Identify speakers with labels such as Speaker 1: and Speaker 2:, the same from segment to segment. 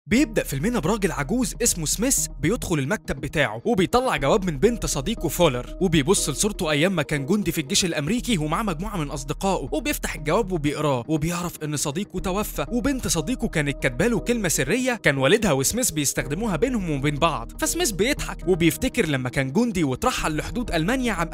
Speaker 1: بيبدأ فيلمنا براجل عجوز اسمه سميث بيدخل المكتب بتاعه وبيطلع جواب من بنت صديقه فولر وبيبص لصورته أيام ما كان جندي في الجيش الأمريكي ومعاه مجموعة من أصدقائه وبيفتح الجواب وبيقراه وبيعرف إن صديقه توفى وبنت صديقه كانت كاتباله كلمة سرية كان والدها وسميث بيستخدموها بينهم وبين بعض فسميث بيضحك وبيفتكر لما كان جندي وترحل لحدود ألمانيا عام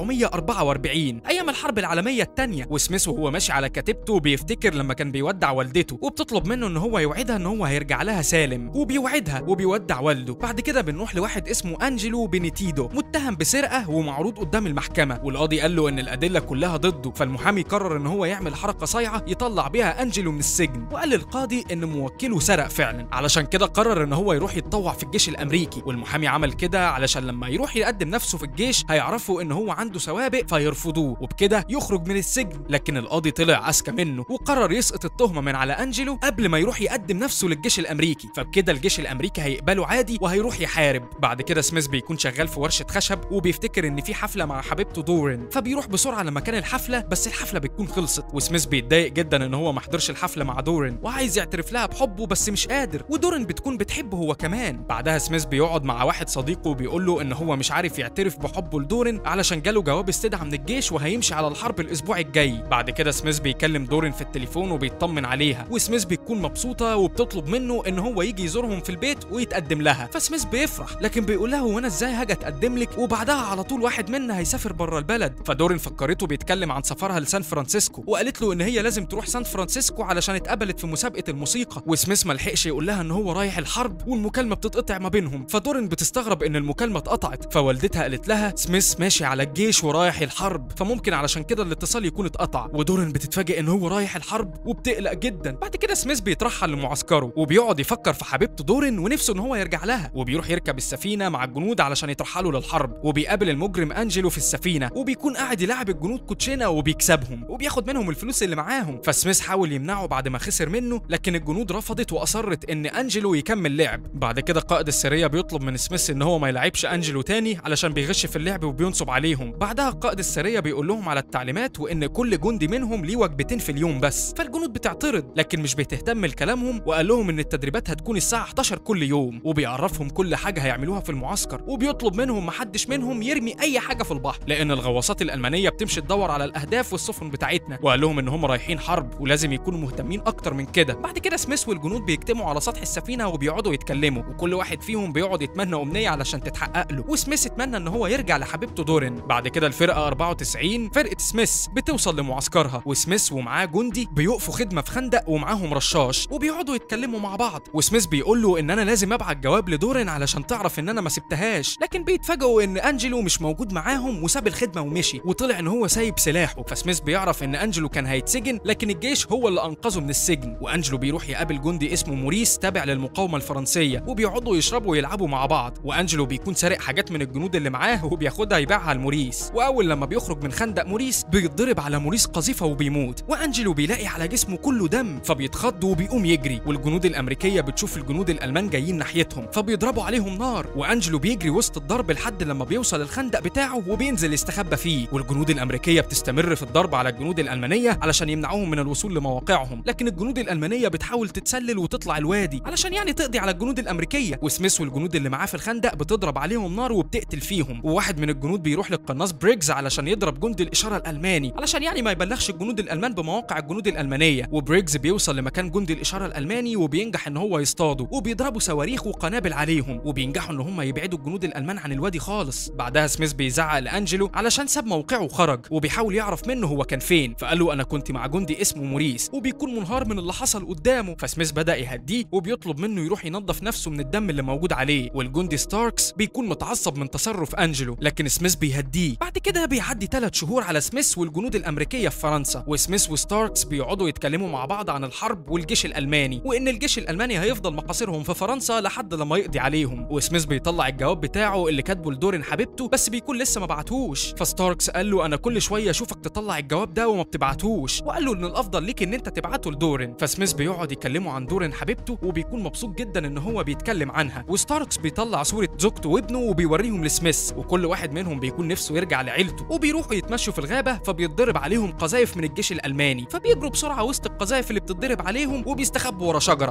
Speaker 1: 1944 أيام الحرب العالمية الثانية وسميث وهو ماشي على كتيبته بيفتكر لما كان بيودع والدته وبتطلب منه إن هو يوعدها إن هو هيرجع لها سالم وبيوعدها وبيودع والده بعد كده بنروح لواحد اسمه انجلو بينيتيدو متهم بسرقه ومعروض قدام المحكمه والقاضي قال له ان الادله كلها ضده فالمحامي قرر ان هو يعمل حركه صايعه يطلع بيها انجلو من السجن وقال للقاضي ان موكله سرق فعلا علشان كده قرر ان هو يروح يتطوع في الجيش الامريكي والمحامي عمل كده علشان لما يروح يقدم نفسه في الجيش هيعرفوا ان هو عنده سوابق فيرفضوه وبكده يخرج من السجن لكن القاضي طلع اذكى منه وقرر يسقط التهمه من على انجلو قبل ما يروح يقدم نفسه للجيش الامريكي فبكده الجيش الامريكي هيقبله عادي وهيروح يحارب بعد كده سميث بيكون شغال في ورشه خشب وبيفتكر ان في حفله مع حبيبته دورين فبيروح بسرعه لمكان الحفله بس الحفله بتكون خلصت وسميث بيتضايق جدا ان هو ما حضرش الحفله مع دورين وعايز يعترف لها بحبه بس مش قادر ودورين بتكون بتحبه هو كمان بعدها سميث بيقعد مع واحد صديقه وبيقول له ان هو مش عارف يعترف بحبه لدورين علشان جاله جواب استدعاء من الجيش وهيمشي على الحرب الاسبوع الجاي بعد كده سميث بيكلم دورين في التليفون وبيطمن عليها وسميث بتكون مبسوطه وبتطلب منه ان هو يجي يزورهم في البيت ويتقدم لها فسميث بيفرح لكن بيقول لها وانا ازاي هاجي اتقدم لك وبعدها على طول واحد منا هيسافر بره البلد فدورين فكرته بيتكلم عن سفرها لسان فرانسيسكو وقالت له ان هي لازم تروح سان فرانسيسكو علشان اتقبلت في مسابقه الموسيقى وسميث ما لحقش يقول لها ان هو رايح الحرب والمكالمه بتتقطع ما بينهم فدورين بتستغرب ان المكالمه اتقطعت فوالدتها قالت لها سميث ماشي على الجيش ورايح الحرب فممكن علشان كده الاتصال يكون اتقطع ودورين بتتفاجئ ان هو رايح الحرب وبتقلق جدا بعد كده سميث بيترحل لمعسكره وبيقعد يفكر في حبيبته دورين ونفسه ان هو يرجع لها وبيروح يركب السفينه مع الجنود علشان يترحلوا للحرب وبيقابل المجرم انجلو في السفينه وبيكون قاعد يلعب الجنود كوتشينه وبيكسبهم وبياخد منهم الفلوس اللي معاهم فسميث حاول يمنعه بعد ما خسر منه لكن الجنود رفضت واصرت ان انجلو يكمل لعب بعد كده قائد السريه بيطلب من سميث ان هو ما يلعبش انجلو تاني علشان بيغش في اللعب وبينصب عليهم بعدها قائد السريه بيقول لهم على التعليمات وان كل جندي منهم ليه وجبتين في اليوم بس فالجنود بتعترض لكن مش بتهتم لكلامهم وقال لهم ان التدريبات هتكون الساعه 11 كل يوم وبيعرفهم كل حاجه هيعملوها في المعسكر وبيطلب منهم محدش منهم يرمي اي حاجه في البحر لان الغواصات الالمانيه بتمشي تدور على الاهداف والسفن بتاعتنا وقال لهم ان هم رايحين حرب ولازم يكونوا مهتمين اكتر من كده بعد كده سميث والجنود بيجتمعوا على سطح السفينه وبيقعدوا يتكلموا وكل واحد فيهم بيقعد يتمنى امنيه علشان تتحقق له وسميث اتمنى ان هو يرجع لحبيبته دورين بعد كده الفرقه 94 فرقه سميث بتوصل لمعسكرها وسميث ومعاه جندي بيقفوا خدمه في خندق ومعاهم رشاش وبيقعدوا يتكلموا مع بعض وسميث بيقول له ان انا لازم ابعت جواب لدورين علشان تعرف ان انا ما سبتهاش لكن بيتفاجئوا ان انجلو مش موجود معاهم وساب الخدمه ومشي وطلع ان هو سايب سلاحه فسميث بيعرف ان انجلو كان هيتسجن لكن الجيش هو اللي انقذه من السجن وانجلو بيروح يقابل جندي اسمه موريس تابع للمقاومه الفرنسيه وبيقعدوا يشربوا ويلعبوا مع بعض وانجلو بيكون سارق حاجات من الجنود اللي معاه وبياخدها يبيعها لموريس واول لما بيخرج من خندق موريس بيتضرب على موريس قذيفه وبيموت وانجلو بيلاقي على جسمه كله دم فبيتخض وبيقوم يجري والجنود الامريكيه بتشوف الجنود الالمان جايين ناحيتهم فبيضربوا عليهم نار وانجلو بيجري وسط الضرب لحد لما بيوصل الخندق بتاعه وبينزل يستخبى فيه والجنود الامريكيه بتستمر في الضرب على الجنود الالمانيه علشان يمنعوهم من الوصول لمواقعهم لكن الجنود الالمانيه بتحاول تتسلل وتطلع الوادي علشان يعني تقضي على الجنود الامريكيه وسميث والجنود اللي معاه في الخندق بتضرب عليهم نار وبتقتل فيهم وواحد من الجنود بيروح للقناص بريجز علشان يضرب جندي الاشاره الالماني علشان يعني ما يبلغش الجنود الالمان بمواقع الجنود الالمانيه وبريجز بيوصل لمكان جندي الاشاره الالماني وبينجح ان هو يصطاده وبيضربوا صواريخ وقنابل عليهم وبينجحوا ان هم يبعدوا الجنود الالمان عن الوادي خالص بعدها سميث بيزعق لانجلو علشان ساب موقعه وخرج وبيحاول يعرف منه هو كان فين فقال له انا كنت مع جندي اسمه موريس وبيكون منهار من اللي حصل قدامه فسميث بدا يهديه وبيطلب منه يروح ينظف نفسه من الدم اللي موجود عليه والجندي ستاركس بيكون متعصب من تصرف انجلو لكن سميث بيهديه بعد كده بيعدي ثلاث شهور على سميث والجنود الامريكيه في فرنسا وسميث وستاركس بيقعدوا يتكلموا مع بعض عن الحرب والجيش الالماني وان الجيش الالماني هيفضل محاصرهم في فرنسا لحد لما يقضي عليهم وسميث بيطلع الجواب بتاعه اللي كاتبه لدورين حبيبته بس بيكون لسه ما بعتهوش فستاركس قال له انا كل شويه اشوفك تطلع الجواب ده وما بتبعتهوش وقال له ان الافضل ليك ان انت تبعته لدورين فسميث بيقعد يكلمه عن دورين حبيبته وبيكون مبسوط جدا ان هو بيتكلم عنها وستاركس بيطلع صوره زوجته وابنه وبيوريهم لسميث وكل واحد منهم بيكون نفسه يرجع لعيلته وبيروحوا يتمشوا في الغابه فبيتضرب عليهم قذايف من الجيش الالماني فبيجروا بسرعه وسط القذايف اللي بتتضرب عليهم وبيستخبوا ورا شجره لكن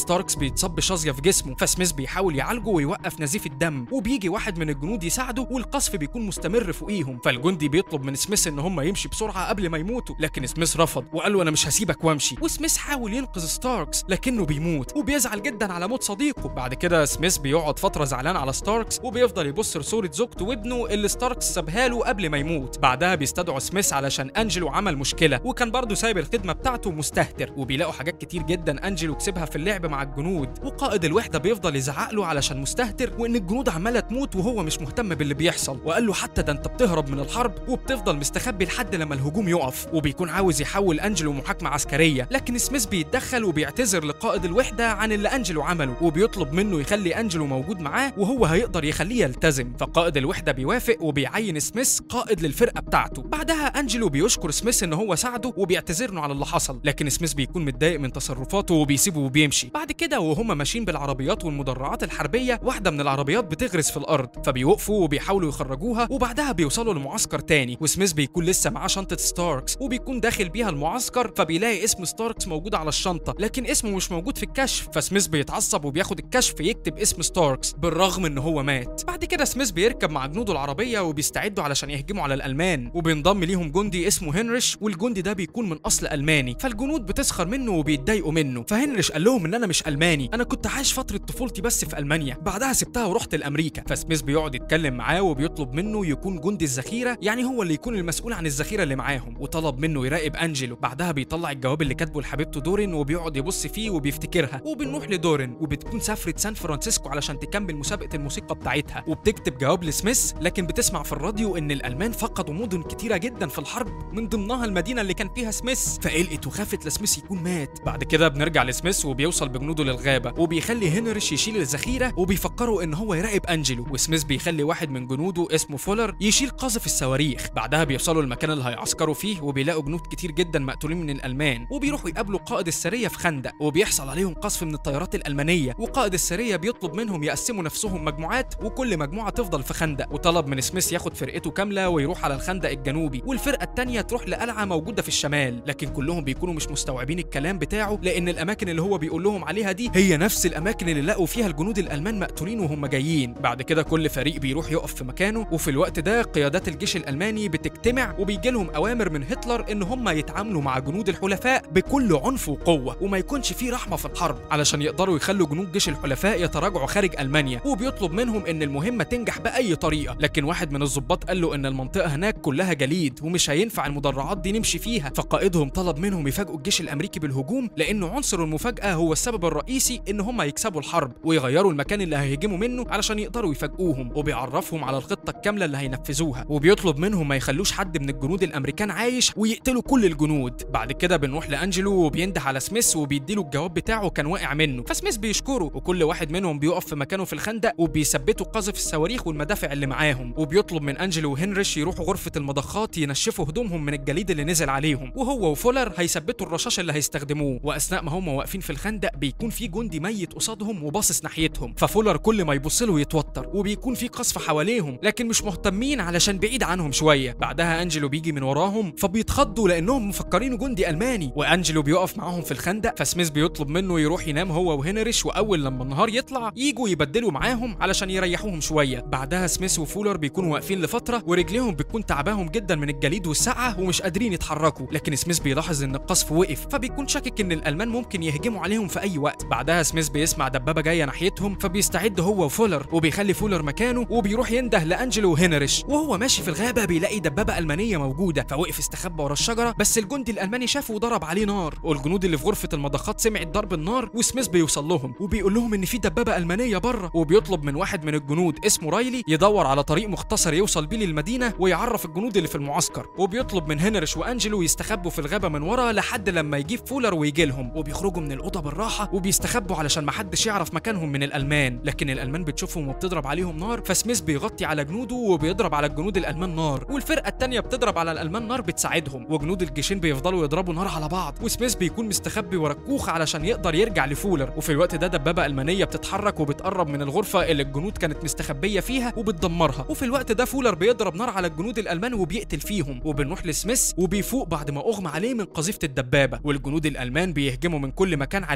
Speaker 1: ستاركس بيتصاب بشظيه في جسمه فسميث بيحاول يعالجه ويوقف نزيف الدم وبيجي واحد من الجنود يساعده والقصف بيكون مستمر فوقيهم فالجندي بيطلب من سميث ان هم يمشي بسرعه قبل ما يموتوا لكن سميث رفض وقال له انا مش هسيبك وامشي وسميث حاول ينقذ ستاركس لكنه بيموت وبيزعل جدا على موت صديقه بعد كده سميث بيقعد فتره زعلان على ستاركس وبيفضل يبص لصوره زوجته وابنه اللي ستاركس سابها له قبل ما يموت بعدها بيستدعوا سميث علشان انجلو عمل مشكله وكان برضه سايب الخدمه بتاعته مستهتر وبيلاقوا حاجات كتير جدا انجلو كسبها في اللعب مع الجنود وقائد الوحده بيفضل يزعق له علشان مستهتر وان الجنود عماله تموت وهو مش مهتم باللي بيحصل وقال له حتى ده انت بتهرب من الحرب وبتفضل مستخبي لحد لما الهجوم يقف وبيكون عاوز يحول انجلو محاكمه عسكريه لكن سميث بيتدخل وبيعتذر لقائد الوحده عن اللي انجلو عمله وبيطلب منه يخلي انجلو موجود معاه وهو هيقدر يخليه يلتزم فقائد الوحده بيوافق وبيعين سميث قائد للفرقه بتاعته بعدها انجلو بيشكر سميث ان هو ساعده وبيعتذر له على اللي حصل لكن سميث بيكون متضايق من تصرفاته وبيسيبه وبيمشي بعد كده وهما ماشيين بالعربيات والمدرعات الحربيه واحده من العربيات بتغرس في الارض فبيوقفوا وبيحاولوا يخرجوها وبعدها بيوصلوا لمعسكر تاني وسميث بيكون لسه معاه شنطه ستاركس وبيكون داخل بيها المعسكر فبيلاقي اسم ستاركس موجود على الشنطه لكن اسمه مش موجود في الكشف فسميث بيتعصب وبياخد الكشف يكتب اسم ستاركس بالرغم ان هو مات بعد كده سميث بيركب مع جنوده العربيه وبيستعدوا علشان يهجموا على الالمان وبينضم ليهم جندي اسمه هنريش والجندي ده بيكون من اصل الماني فالجنود بتسخر منه وبيتضايقوا منه فهنريش قال لهم ان انا مش الماني انا كنت عايش فتره طفولتي بس في المانيا بعدها سبتها ورحت لامريكا فسميث بيقعد يتكلم معاه وبيطلب منه يكون جندي الذخيره يعني هو اللي يكون المسؤول عن الذخيره اللي معاهم وطلب منه يراقب انجلو بعدها بيطلع الجواب اللي كاتبه لحبيبته دورين وبيقعد يبص فيه وبيفتكرها وبنروح لدورين وبتكون سافرت سان فرانسيسكو علشان تكمل مسابقه الموسيقى بتاعتها وبتكتب جواب لسميث لكن بتسمع في الراديو ان الالمان فقدوا مدن كتيره جدا في الحرب من ضمنها المدينه اللي كان فيها سميث فقلقت وخافت لسميث يكون مات بعد كده بنرجع لسميث وبيوصل بجنوده للغابه وبيخلي هنريش يشيل الذخيره وبيفكروا ان هو يراقب انجلو وسميث بيخلي واحد من جنوده اسمه فولر يشيل قاذف الصواريخ بعدها بيوصلوا المكان اللي هيعسكروا فيه وبيلاقوا جنود كتير جدا مقتولين من الالمان وبيروحوا يقابلوا قائد السريه في خندق وبيحصل عليهم قصف من الطيارات الالمانيه وقائد السريه بيطلب منهم يقسموا نفسهم مجموعات وكل مجموعه تفضل في خندق وطلب من سميث ياخد فرقته كامله ويروح على الخندق الجنوبي والفرقه الثانيه تروح لقلعه موجوده في الشمال لكن كلهم بيكونوا مش مستوعبين الكلام بتاعه لان الاماكن اللي هو بيقول لهم عليها دي هي نفس الاماكن اللي لقوا فيها الجنود الالمان مقتولين وهم جايين بعد كده كل فريق بيروح يقف في مكانه وفي الوقت ده قيادات الجيش الالماني بتجتمع وبيجي لهم اوامر من هتلر ان هم يتعاملوا مع جنود الحلفاء بكل عنف وقوه وما يكونش فيه رحمه في الحرب علشان يقدروا يخلوا جنود جيش الحلفاء يتراجعوا خارج المانيا وبيطلب منهم ان المهمه تنجح باي طريقه لكن واحد من الضباط قال له ان المنطقه هناك كلها جليد ومش هينفع المدرعات دي نمشي فيها فقائدهم طلب منهم يفاجئوا الجيش الامريكي بالهجوم لانه عنصر المفاجاه هو السبب الرئيسي ان هم يكسبوا الحرب ويغيروا المكان اللي هيهجموا منه علشان يقدروا يفاجئوهم وبيعرفهم على الخطه الكامله اللي هينفذوها وبيطلب منهم ما يخلوش حد من الجنود الامريكان عايش ويقتلوا كل الجنود بعد كده بنروح لانجلو وبينده على سميث وبيديله الجواب بتاعه كان واقع منه فسميث بيشكره وكل واحد منهم بيقف في مكانه في الخندق وبيثبتوا قذف الصواريخ والمدافع اللي معاهم وبيطلب من انجلو وهنريش يروحوا غرفه المضخات ينشفوا هدومهم من الجليد اللي نزل عليهم وهو وفولر هيثبتوا الرشاش اللي هيستخدموه واثناء ما هم واقفين في الخندق بيكون في جندي ميت قصادهم وباصص ناحيتهم ففولر كل ما يبص له يتوتر وبيكون في قصف حواليهم لكن مش مهتمين علشان بعيد عنهم شويه بعدها انجلو بيجي من وراهم فبيتخضوا لانهم مفكرينه جندي الماني وانجلو بيقف معاهم في الخندق فسميث بيطلب منه يروح ينام هو وهنريش واول لما النهار يطلع يجوا يبدلوا معاهم علشان يريحوهم شويه بعدها سميث وفولر بيكونوا واقفين لفتره ورجليهم بتكون تعباهم جدا من الجليد والسقعه ومش قادرين يتحركوا لكن سميث بيلاحظ ان القصف وقف فبيكون شاكك ان الالمان ممكن يهجموا عليهم في اي وقت بعدها سميث بيسمع دبابه جايه ناحيتهم فبيستعد هو وفولر وبيخلي فولر مكانه وبيروح ينده لانجلو وهنريش وهو ماشي في الغابه بيلاقي دبابه المانيه موجوده فوقف استخبى ورا الشجره بس الجندي الالماني شافه وضرب عليه نار والجنود اللي في غرفه المضخات سمعت ضرب النار وسميث بيوصل لهم وبيقول لهم ان في دبابه المانيه بره وبيطلب من واحد من الجنود اسمه رايلي يدور على طريق مختصر يوصل بيه للمدينه ويعرف الجنود اللي في المعسكر وبيطلب من هنريش وانجلو يستخبوا في الغابه من ورا لحد لما يجيب فولر ويجي لهم وبيخرجوا من الاوضه بالراحه وبيستخبوا علشان محدش يعرف مكانهم من الالمان لكن الالمان بتشوفهم وبتضرب عليهم نار فسميث بيغطي على جنوده وبيضرب على الجنود الالمان نار والفرقه التانيه بتضرب على الالمان نار بتساعدهم وجنود الجيشين بيفضلوا يضربوا نار على بعض وسميث بيكون مستخبي ورا الكوخ علشان يقدر يرجع لفولر وفي الوقت ده دبابه المانيه بتتحرك وبتقرب من الغرفه اللي الجنود كانت مستخبيه فيها وبتدمرها وفي الوقت ده فولر بيضرب نار على الجنود الالمان وبيقتل فيهم وبنروح لسميث وبيفوق بعد ما اغمى عليه من قذيفه الدبابه والجنود الالمان بيهجموا من كل مكان عليهم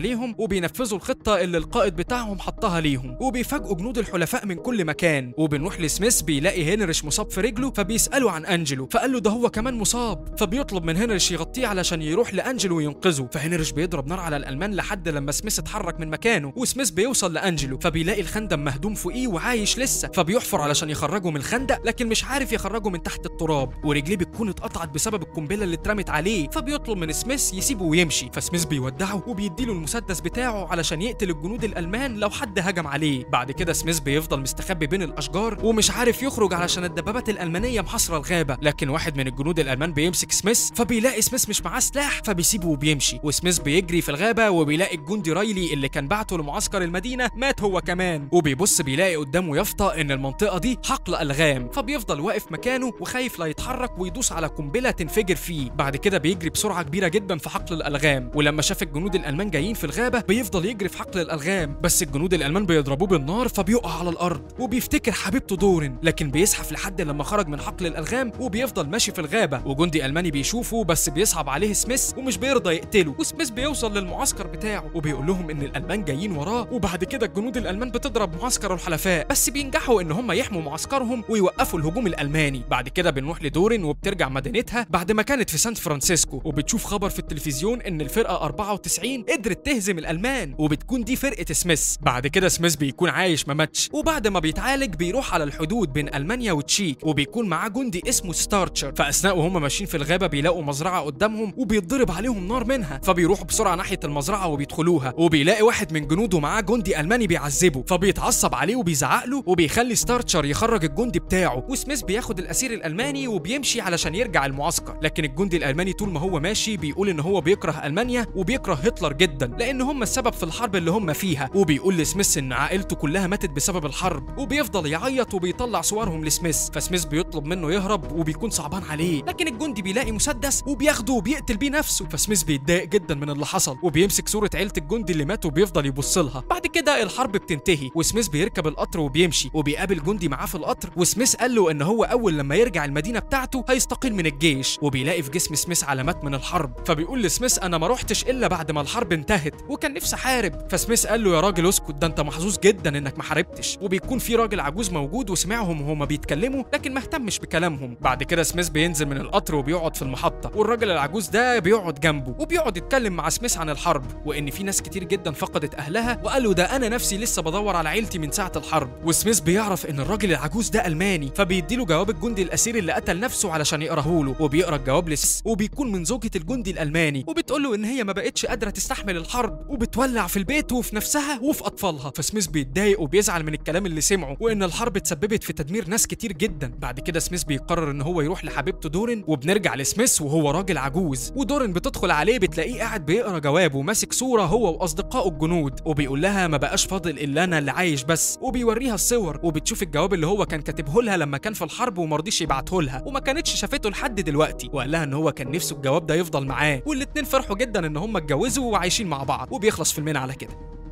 Speaker 1: وبينفذوا الخطه اللي القائد بتاعهم حطها ليهم وبيفاجئوا جنود الحلفاء من كل مكان وبنروح لسميث بيلاقي هنريش مصاب في رجله فبيساله عن انجلو فقال له ده هو كمان مصاب فبيطلب من هنريش يغطيه علشان يروح لانجلو وينقذه فهنريش بيضرب نار على الالمان لحد لما سميث اتحرك من مكانه وسميث بيوصل لانجلو فبيلاقي الخندق مهدوم فوقيه وعايش لسه فبيحفر علشان يخرجه من الخندق لكن مش عارف يخرجه من تحت التراب ورجليه بتكون اتقطعت بسبب القنبله اللي اترمت عليه فبيطلب من سميث يسيبه ويمشي فسميث بيودعه وبيديله المسدس بتاعه علشان يقتل الجنود الالمان لو حد هجم عليه بعد كده سميث بيفضل مستخبي بين الاشجار ومش عارف يخرج علشان الدبابات الالمانيه محاصره الغابه لكن واحد من الجنود الالمان بيمسك سميث فبيلاقي سميث مش معاه سلاح فبيسيبه وبيمشي وسميث بيجري في الغابه وبيلاقي الجندي رايلي اللي كان بعته لمعسكر المدينه مات هو كمان وبيبص بيلاقي قدامه يافطه ان المنطقه دي حقل الغام فبيفضل واقف مكانه وخايف لا يتحرك ويدوس على قنبله تنفجر فيه بعد كده بيجري بسرعه كبيره جدا في حقل الالغام ولما شاف الجنود الالمان جايين في الغابه بيفضل يجري في حقل الالغام بس الجنود الالمان بيضربوه بالنار فبيقع على الارض وبيفتكر حبيبته دورن لكن بيزحف لحد لما خرج من حقل الالغام وبيفضل ماشي في الغابه وجندي الماني بيشوفه بس بيصعب عليه سميث ومش بيرضى يقتله وسميث بيوصل للمعسكر بتاعه وبيقول لهم ان الالمان جايين وراه وبعد كده الجنود الالمان بتضرب معسكر الحلفاء بس بينجحوا ان هم يحموا معسكرهم ويوقفوا الهجوم الالماني بعد كده بنروح لدورن وبترجع مدينتها بعد ما كانت في سان فرانسيسكو وبتشوف خبر في التلفزيون ان الفرقه 94 قدرت تهزم الالمان وبتكون دي فرقه سميث بعد كده سميث بيكون عايش ما ماتش وبعد ما بيتعالج بيروح على الحدود بين المانيا وتشيك وبيكون معاه جندي اسمه ستارتشر فاثناء وهم ماشيين في الغابه بيلاقوا مزرعه قدامهم وبيتضرب عليهم نار منها فبيروحوا بسرعه ناحيه المزرعه وبيدخلوها وبيلاقي واحد من جنوده معاه جندي الماني بيعذبه فبيتعصب عليه وبيزعق له وبيخلي ستارتشر يخرج الجندي بتاعه وسميث بياخد الاسير الالماني وبيمشي علشان يرجع المعسكر لكن الجندي الالماني طول ما هو ماشي بيقول ان هو بيكره المانيا وبيكره هتلر جدا لان هم السبب في الحرب اللي هم فيها وبيقول لسميث ان عائلته كلها ماتت بسبب الحرب وبيفضل يعيط وبيطلع صورهم لسميث فسميث بيطلب منه يهرب وبيكون صعبان عليه لكن الجندي بيلاقي مسدس وبياخده وبيقتل بيه نفسه فسميث بيتضايق جدا من اللي حصل وبيمسك صوره عيله الجندي اللي مات وبيفضل يبص لها بعد كده الحرب بتنتهي وسميث بيركب القطر وبيمشي وبيقابل جندي معاه في القطر وسميث قال له ان هو اول لما يرجع المدينه بتاعته هيستقيل من الجيش وبيلاقي في جسم سميث علامات من الحرب فبيقول لسميث انا ما روحتش الا بعد ما الحرب انتهت وكان نفسي احارب فسميث قال له يا راجل اسكت ده انت محظوظ جدا انك ما حاربتش وبيكون في راجل عجوز موجود وسمعهم وهما بيتكلموا لكن ما اهتمش بكلامهم بعد كده سميث بينزل من القطر وبيقعد في المحطه والراجل العجوز ده بيقعد جنبه وبيقعد يتكلم مع سميث عن الحرب وان في ناس كتير جدا فقدت اهلها وقالوا ده انا نفسي لسه بدور على عيلتي من ساعه الحرب وسميث بيعرف ان الراجل العجوز ده الماني فبيديله جواب الجندي الاسير اللي قتل نفسه علشان يقراه له وبيقرا الجواب لسميث وبيكون من زوجة الجندي الالماني وبتقول له ان هي ما بقتش قادره تستحمل الحرب وبتولع في البيت وفي نفسها وفي اطفالها فسميث بيتضايق وبيزعل من الكلام اللي سمعه وان الحرب تسببت في تدمير ناس كتير جدا بعد كده سميث بيقرر ان هو يروح لحبيبته دورن وبنرجع لسميث وهو راجل عجوز ودورن بتدخل عليه بتلاقيه قاعد بيقرا جواب وماسك صوره هو واصدقائه الجنود وبيقول لها ما بقاش فاضل الا انا اللي عايش بس وبيوريها الصور وبتشوف الجواب اللي هو كان كاتبه لها لما كان في الحرب ومرضيش يبعته لها وما كانتش شافته لحد دلوقتي وقال لها ان هو كان نفسه الجواب ده يفضل معاه والاتنين فرحوا جدا ان هم اتجوزوا وعايشين مع بعض وبيخلص فيلمنا على كده